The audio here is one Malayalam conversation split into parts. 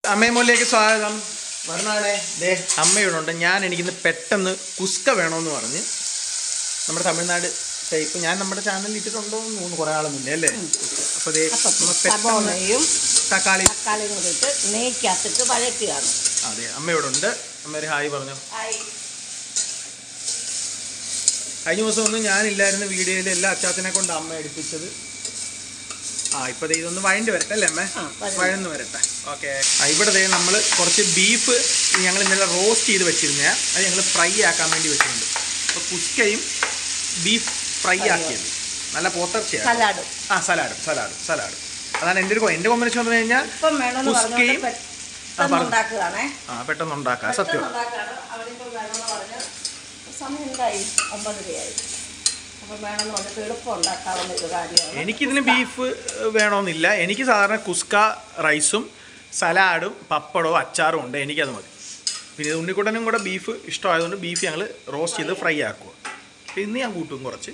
അമ്മയമോലേക്ക് സ്വാഗതം വരണാണേ ദേ അമ്മയോടുണ്ട് ഞാൻ എനിക്കിന്ന് പെട്ടെന്ന് കുസ്ക വേണമെന്ന് പറഞ്ഞ് നമ്മുടെ തമിഴ്നാട് ടൈപ്പ് ഞാൻ നമ്മുടെ ചാനലിൽ ഇട്ടിട്ടുണ്ടോ എന്ന് തോന്നുന്നു കുറേ ആൾ മുന്നേ അല്ലേ അപ്പോൾ ദേ അപ്പം നമ്മ പെട്ടെന്ന് സബോളയും തക്കാളി തക്കാളിയും കൂടി ഇട്ട് നെയ്ക്കകത്തിട്ട് വഴറ്റുകയാണ് അതെ അമ്മയോടുണ്ട് അമ്മ ഒരു ഹായ് പറഞ്ഞു കഴിഞ്ഞ ദിവസം ഒന്നും ഞാനില്ലായിരുന്നു വീഡിയോയിൽ എല്ലാ അച്ചാത്തിനെ കൊണ്ട് അമ്മ എടുപ്പിച്ചത് ആ ഇപ്പൊ ദേ ഇതൊന്ന് വഴണ്ട് വരട്ടെ അല്ലേ അമ്മ ആ, വഴണ്ട്. വഴന്ന് വരട്ടെ ഓക്കെ ഇവിടെ ദേ നമ്മൾ കുറച്ച് ബീഫ് ഞങ്ങൾ ഇന്നലെ റോസ്റ്റ് ചെയ്ത് വെച്ചിരുന്ന അത് ഞങ്ങൾ ഫ്രൈ ആക്കാൻ വേണ്ടി വെച്ചിട്ടുണ്ട് അപ്പോൾ കുസ്കയും ബീഫ് ഫ്രൈ Fry ആക്കിയത് നല്ല പോത്തർച്ചയാണ് സലാഡും ആ സലാഡും സലാഡും സലാഡും അതാണ് എൻ്റെ ഒരു കൊ- എൻ്റെ കോമ്പിനേഷൻ എന്ന് പറഞ്ഞു കഴിഞ്ഞാൽ ഇപ്പം വേണമെന്ന് കുസ്കയും- പറഞ്ഞുകൊണ്ട് പെട്ടെന്ന് പറഞ്ഞു. ഉണ്ടാക്കുകയാണേ ആ പെട്ടെന്ന് ഉണ്ടാക്കാം സത്യം പെട്ടെന്ന് ഉണ്ടാക്കുകയാണ് അവനിപ്പോൾ വേണമെന്ന് പറഞ്ഞ് സമയം എന്തായി ഒമ്പതരയായി അപ്പം വേണമെന്ന് പറഞ്ഞിട്ട് എളുപ്പം ഉണ്ടാക്കാവുന്ന ഒരു കാര്യമാണ് എനിക്കിതിന് ബീഫ് വേണമെന്നില്ല എനിക്ക് സാധാരണ കുസ്ക റൈസും സലാഡും പപ്പടവും അച്ചാറും ഉണ്ട് എനിക്കത് മതി പിന്നെ ഇത് ഉണ്ണിക്കുട്ടനും കൂടെ ബീഫ് ഇഷ്ടമായതുകൊണ്ട് ബീഫ് ഞങ്ങൾ റോസ്റ്റ് ചെയ്ത് ഫ്രൈ ആക്കുക അപ്പോൾ ഇന്ന് ഞാൻ കൂട്ടും കുറച്ച്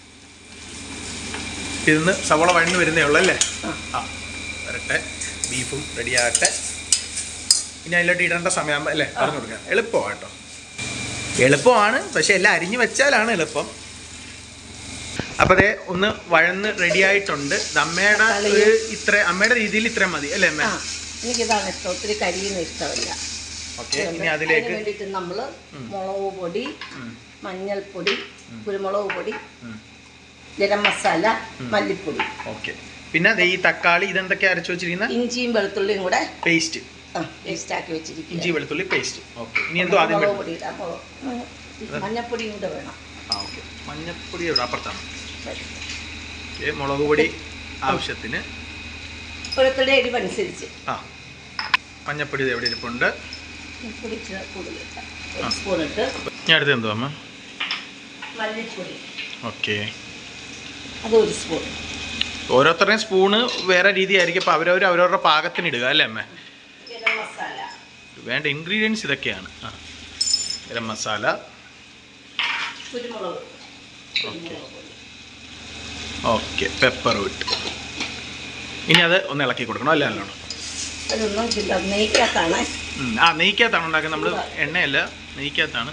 ഇന്ന് സവള വഴന്ന് വരുന്നേ ഉള്ളൂ അല്ലേ ആ. ആ വരട്ടെ ബീഫും റെഡിയാകട്ടെ ഇനി അതിലോട്ട് ഇടേണ്ട സമയമാകുമ്പോൾ അല്ലേ പറഞ്ഞു കൊടുക്കാം എളുപ്പമാണ് കേട്ടോ എളുപ്പമാണ് പക്ഷെ എല്ലാം അരിഞ്ഞു വെച്ചാലാണ് എളുപ്പം അപ്പോൾ അതെ ഒന്ന് വഴന്ന് റെഡി ആയിട്ടുണ്ട് ഇത് അമ്മയുടെ ഒരു ഇത്ര അമ്മയുടെ രീതിയിൽ ഇത്ര മതി അല്ലേ അമ്മ ആ എനിക്കിതാണ് ഇഷ്ടം ഒത്തിരി കരിയുന്ന ഇഷ്ടമല്ല ഓക്കെ ഇനി അതിലേക്ക് അതിന് വേണ്ടിയിട്ട് നമ്മൾ മുളക് പൊടി മഞ്ഞൾപ്പൊടി കുരുമുളക് പൊടി ഗരം മസാല മല്ലിപ്പൊടി ഓക്കെ പിന്നെ ദേ ഈ തക്കാളി ഇതെന്തൊക്കെ അരച്ചു വെച്ചിരിക്കുന്ന ഇഞ്ചിയും വെളുത്തുള്ളിയും കൂടെ പേസ്റ്റ് പേസ്റ്റ് ആക്കി വെച്ചിരിക്കുക ഇഞ്ചി വെളുത്തുള്ളി പേസ്റ്റ് ഓക്കെ ഇനി എന്തോ ആദ്യം മുളക് വേണം പൊടി ഇടാം മുളക് മഞ്ഞപ്പൊടിയും കൂടെ വേണം ആ ഓക്കെ മഞ്ഞപ്പൊടി എവിടെ അപ്പുറത്താണ് ഓക്കെ മുളക് പൊടി ആവശ്യത്തിന് ഓരോരുത്തരുടെ എരിവനുസരിച്ച് ആ മഞ്ഞപ്പൊടി ഇത് എവിടെ ഇരിപ്പുണ്ട് പൊടി ഇച്ചിരി കൂടുതൽ ഇട്ടാം. ആ. ഒരു സ്പൂൺ ഇട്ട് ഞാൻ അടുത്ത് എന്തോ അമ്മ മല്ലിപ്പൊടി ഓക്കെ അത് ഒരു സ്പൂൺ ഓരോരുത്തരുടെയും സ്പൂണ് വേറെ രീതിയായിരിക്കും അപ്പോൾ അവരവർ അവരവരുടെ പാകത്തിന് ഇടുക അല്ലേ അമ്മ ഗരം മസാല വേണ്ട ഇൻഗ്രീഡിയൻസ് ഇതൊക്കെയാണ് ആ ഗരം മസാല കുരുമുളക് കുരുമുളക് പൊടി ഓക്കെ പെപ്പർ വിട്ട് ഇനി അത് ഒന്ന് ഇളക്കി കൊടുക്കണം അല്ലേ നല്ലോണം അതൊന്നും ചില്ല നെയ്ക്കകത്താണ് ഉം. ആ നെയ്ക്കകത്താണ് ഉണ്ടാക്കുന്നത് നമ്മൾ എണ്ണയല്ല നെയ്ക്കകത്താണ്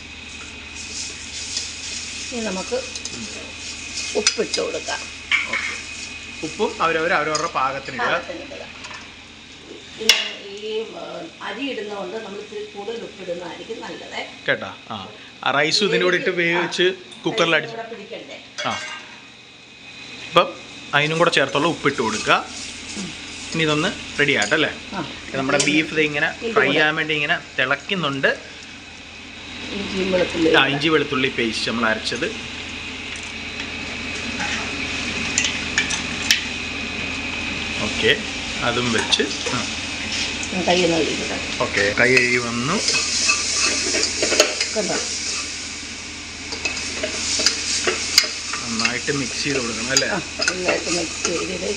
ഇനി നമുക്ക് ഉപ്പിട്ട് കൊടുക്കാം ഓക്കെ ഉപ്പും അവരവർ അവരവരുടെ പാകത്തിനിടുക പാകത്തിനിടുക. പിന്നെ ഈ ആ, അരി ഇടുന്നതുകൊണ്ട് നമ്മൾ ഇത്തിരി കൂടുതൽ ഉപ്പിടുന്നതായിരിക്കും നല്ലത് കേട്ടാ ആ ആ റൈസും ഇതിൻ്റെ കൂടെ ഇട്ട് വേവിച്ച് കുക്കറിൽ അടിച്ച് ഇവിടെ പിടിക്കണ്ടേ ആ ഇപ്പം അതിനും കൂടെ ചേർത്തുള്ള ഉപ്പിട്ട് കൊടുക്കുക ഇനി ഇതൊന്ന് റെഡി ആകട്ടെ അല്ലേ ആ നമ്മുടെ ബീഫ് ഇത് ഇങ്ങനെ ഫ്രൈ ചെയ്യാൻ വേണ്ടി ഇങ്ങനെ തിളയ്ക്കുന്നുണ്ട് ഇഞ്ചിയും വെളുത്തുള്ളി ആ ഇഞ്ചി വെളുത്തുള്ളി പേസ്റ്റ് നമ്മൾ അരച്ചത് ഓക്കെ അതും വെച്ച് കൈ നൽകിയിട്ട് ഓക്കെ കൈ കഴുകി വന്നു കണ്ടോ നന്നായിട്ട് മിക്സ് ചെയ്ത് കൊടുക്കണം അല്ലേ ആ നന്നായിട്ട് മിക്സ് ചെയ്തിട്ട്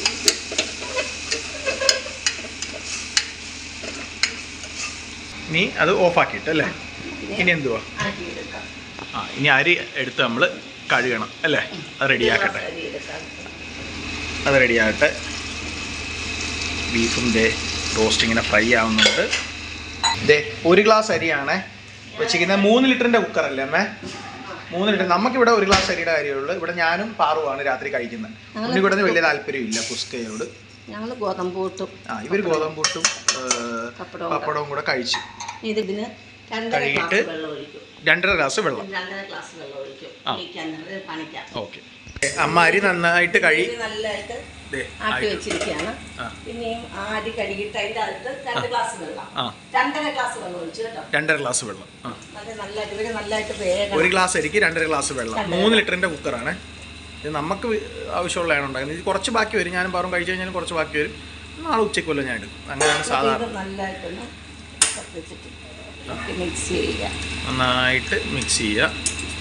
ഇനി അത് ഓഫാക്കിയിട്ട് അല്ലേ ഇനി എന്തുവാ അരി എടുക്കാം ആ ഇനി അരി എടുത്ത് നമ്മൾ കഴുകണം അല്ലേ അത് റെഡിയാക്കട്ടെ അരി എടുക്കാം അത് റെഡിയാകട്ടെ ബീഫും ദേ റോസ്റ്റ് ഇങ്ങനെ ഫ്രൈ ആവുന്നുണ്ട് ദേ ഒരു ഗ്ലാസ് അരിയാണേ വെച്ചിരിക്കുന്നത് മൂന്ന് ലിറ്ററിൻ്റെ കുക്കറല്ലേ അമ്മേ മൂന്ന് ലിറ്റർ നമുക്കിവിടെ ഒരു ഗ്ലാസ് അരിയുടെ കാര്യമുള്ളൂ ഇവിടെ ഞാനും പാറുവാണ് രാത്രി കഴിക്കുന്നത് ഞങ്ങള് ഉണ്ണിക്കൂടന് വലിയ താല്പര്യമില്ല കുസ്കയോട് ഞങ്ങൾ ഗോതമ്പ് കൂട്ടും ആ ഇവർ ഗോതമ്പുട്ടും ഏർ, പപ്പടവും പപ്പടവും കൂടെ കഴിച്ചു ഇതിന് രണ്ടര കഴുകിയിട്ട് ഗ്ലാസ് വെള്ളം ഒഴിക്കും രണ്ടര ഗ്ലാസ് വെള്ളം രണ്ടര ഗ്ലാസ് വെള്ളം ഒഴിക്കും ആ. ഒഴിക്കാൻ നേരം കാണിക്കാം ഓക്കെ അമ്മ അരി നന്നായിട്ട് കഴി ഇത് നല്ലതായിട്ട് ദേ, ആട്ടി ആയിട്ട്. വെച്ചിരിക്കുകയാണ് ആ. പിന്നെയും ആ അരി കഴുകിയിട്ട് അതിൻ്റെ അകത്ത് രണ്ട് ഗ്ലാസ് വെള്ളം ആ രണ്ടര ഗ്ലാസ് വെള്ളം ഒഴിച്ചു കേട്ടോ രണ്ടര ഗ്ലാസ് വെള്ളം ആ നല്ല നല്ലതായിട്ട് ഇവര് നല്ലതായിട്ട് വേഗം ഒരു ഗ്ലാസ് അരിക്ക് രണ്ടര ഗ്ലാസ് വെള്ളം രണ്ടര. മൂന്ന് ലിറ്ററിന്റെ കുക്കറാണ് ഇത് നമുക്ക് വി- ആവശ്യമുള്ളതാണ് ഉണ്ടാക്കുന്നത് ഇത് കുറച്ച് ബാക്കി വരും ഞാനും പാറും കഴിച്ചു കഴിഞ്ഞാൽ കുറച്ച് ബാക്കി വരും നാളെ ഉച്ചയ്ക്ക് വല്ലതും ഞാൻ എടുക്കും അങ്ങനെയാണ് ഇത് സാധാരണ നല്ലതായിട്ടൊന്ന് വെച്ചിട്ട് മിക്സ് ചെയ്യുക നന്നായിട്ട് മിക്സ് ചെയ്യുക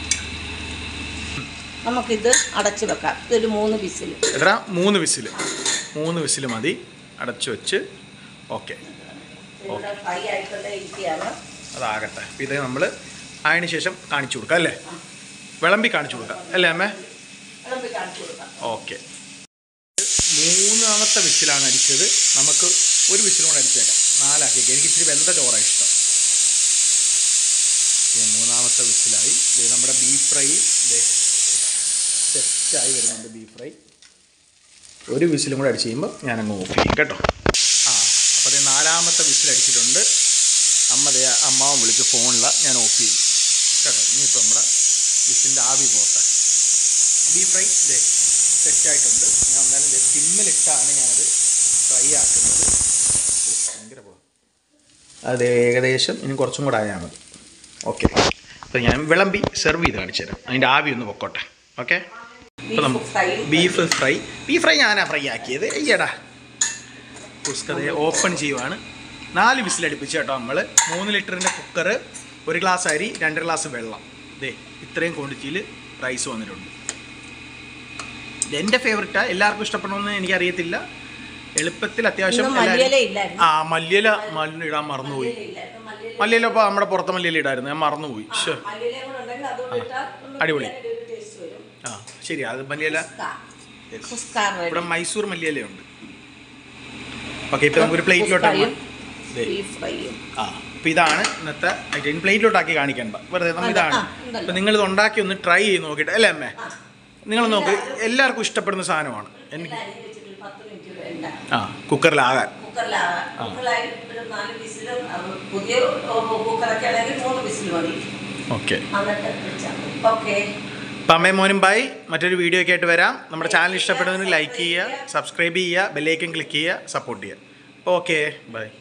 നമുക്കിത് അടച്ചു വെക്കാം ഇതൊരു മൂന്ന് വിസിൽ എത്ര മൂന്ന് വിസിൽ മൂന്ന് വിസിൽ മതി അടച്ചു വെച്ച് ഓക്കെ ഇവിടെ ഫ്രൈ ആയിക്കൊണ്ടേ ഇരിക്കുകയാണ് അതാകട്ടെ അപ്പോൾ ഇത് നമ്മൾ അതിന് ശേഷം കാണിച്ചു കൊടുക്കാം അല്ലേ വിളമ്പി കാണിച്ചു കൊടുക്കാം അല്ലേ അമ്മേ വിളമ്പി കാണിച്ചു കൊടുക്കാം ഓക്കെ മൂന്ന് മൂന്നാമത്തെ വിസിലാണ് അടിച്ചത് നമുക്ക് ഒരു വിസിലും കൂടെ അടിച്ചേക്കാം നാലാക്കിയേക്കാം എനിക്ക് ഇച്ചിരി വെന്ത ചോറാണ് ഇഷ്ടം ദേ മൂന്നാമത്തെ വിസിലായി ദേ നമ്മുടെ ബീഫ് ഫ്രൈ ദേ സെറ്റായി വരുന്നുണ്ട് ബീഫ് ഫ്രൈ ഒരു വിസിലും കൂടെ അടിച്ച് കഴിയുമ്പോൾ ഞാനങ്ങ് ഓഫ് ചെയ്യും കേട്ടോ ആ അപ്പോൾ അതേ നാലാമത്തെ വിസിൽ അടിച്ചിട്ടുണ്ട് അമ്മ ദേ അമ്മാവൻ വിളിച്ച് ഫോണില ഞാൻ ഓഫ് ചെയ്യും കേട്ടോ ഇനിയിപ്പോൾ നമ്മുടെ വിസിൻ്റെ ആവി പോട്ടെ ബീഫ് ഫ്രൈ ദേ സെറ്റായിട്ടുണ്ട് ഞാൻ എന്തായാലും ദേ സിമ്മിലിട്ടാണ് ഞാനത് ഫ്രൈ ആക്കുന്നത് ഓ, ഭയങ്കര പോ അത് ഏകദേശം ഇനി കുറച്ചും കൂടെ ആയാൽ മതി ഓക്കെ അപ്പോൾ ഞാൻ വിളമ്പി സെർവ് ചെയ്ത് കാണിച്ചു തരാം അതിൻ്റെ ആവി ഒന്ന് പൊക്കോട്ടെ ഓക്കെ ഇപ്പോൾ നമ്മൾ beef fry beef fry beef fry ഞാനാ ഫ്രൈ ആക്കിയത് അയ്യടാ കുസ്കതയെ ഓപ്പൺ ചെയ്യുവാണ് നാല് വിസിലടുപ്പിച്ച് കേട്ടോ നമ്മൾ മൂന്ന് ലിറ്ററിൻ്റെ കുക്കർ ഒരു ഗ്ലാസ് അരി രണ്ട് ഗ്ലാസ് വെള്ളം ദേ ഇത്രയും ക്വാണ്ടിറ്റിയിൽ റൈസ് വന്നിട്ടുണ്ട് ഇത് എൻ്റെ ഫേവററ്റാണ് എല്ലാവർക്കും ഇഷ്ടപ്പെടണമെന്ന് എനിക്കറിയത്തില്ല എളുപ്പത്തിൽ അത്യാവശ്യം ഇന്ന് മല്ലിയില എല്ലാവരും- ഇല്ലായിരുന്നു. ആ മല്ലിയില മല്ലി ഇടാൻ മറന്നുപോയി ഇല്ലായിരുന്നു. മല്ലിയില- മല്ലിയില ഇപ്പോൾ നമ്മുടെ പുറത്തെ മല്ലിയില ഇടായിരുന്നു ഞാൻ മറന്നുപോയി ശ്ശെ. മല്ലിയിലയും കൂടെ ഉണ്ടെങ്കിൽ അതുകൂടെ ഇട്ടാൽ ഒന്ന് അടിപൊളി. ബിരിയാണിയുടെ ഒരു taste വരും. ആ ശരി അത് മല്ലിയില കുസ്ക. കുസ്ക ready. ഇവിടെ മൈസൂർ മല്ലിയിലയുണ്ട് ഓക്കെ ഇപ്പം നമുക്കൊരു പ്ലേറ്റിലോട്ട് കുസ്കയും ദേ. ബീഫ് ഫ്രൈയും. ആ അപ്പം ഇതാണ് ഇന്നത്തെ ഐറ്റം പ്ലേറ്റിലോട്ടാക്കി കാണിക്കണ്ട വെറുതെ നമ്മൾ അതെ, ഇതാണ് ആ, ഉണ്ടല്ലോ. അപ്പം നിങ്ങൾ ഇത് ഉണ്ടാക്കി ഒന്ന് ട്രൈ ചെയ്ത് നോക്കിയിട്ട് അല്ലേ അമ്മേ ആ. നിങ്ങൾ നോക്ക് എല്ലാവർക്കും ഇഷ്ടപ്പെടുന്ന സാധനമാണ് എനിക്ക് എല്ലാം അരിഞ്ഞ് വെച്ചിട്ട് ഒരു പത്ത് മിനിറ്റ് വേണ്ട. ആ കുക്കറിലാകാൻ കുക്കറിലാ- കുക്കറിലായി ഒരു നാല് വിസിലും അത് പുതിയ ഓ, കുക്കറൊക്കെ ആണെങ്കിൽ മൂന്ന് വിസിൽ മതി ഓക്കെ എന്നിട്ട് വെച്ചാൽ മതി. ഓക്കേ അപ്പം അമ്മയും മോനും ബൈ മറ്റൊരു വീഡിയോ ഒക്കെ ആയിട്ട് വരാം നമ്മുടെ ചാനൽ ഇഷ്ടപ്പെടുന്നതിന് ലൈക്ക് ചെയ്യുക സബ്സ്ക്രൈബ് ചെയ്യുക ബെല്ലൈക്കൻ ക്ലിക്ക് ചെയ്യുക സപ്പോർട്ട് ചെയ്യുക ഓക്കെ ബൈ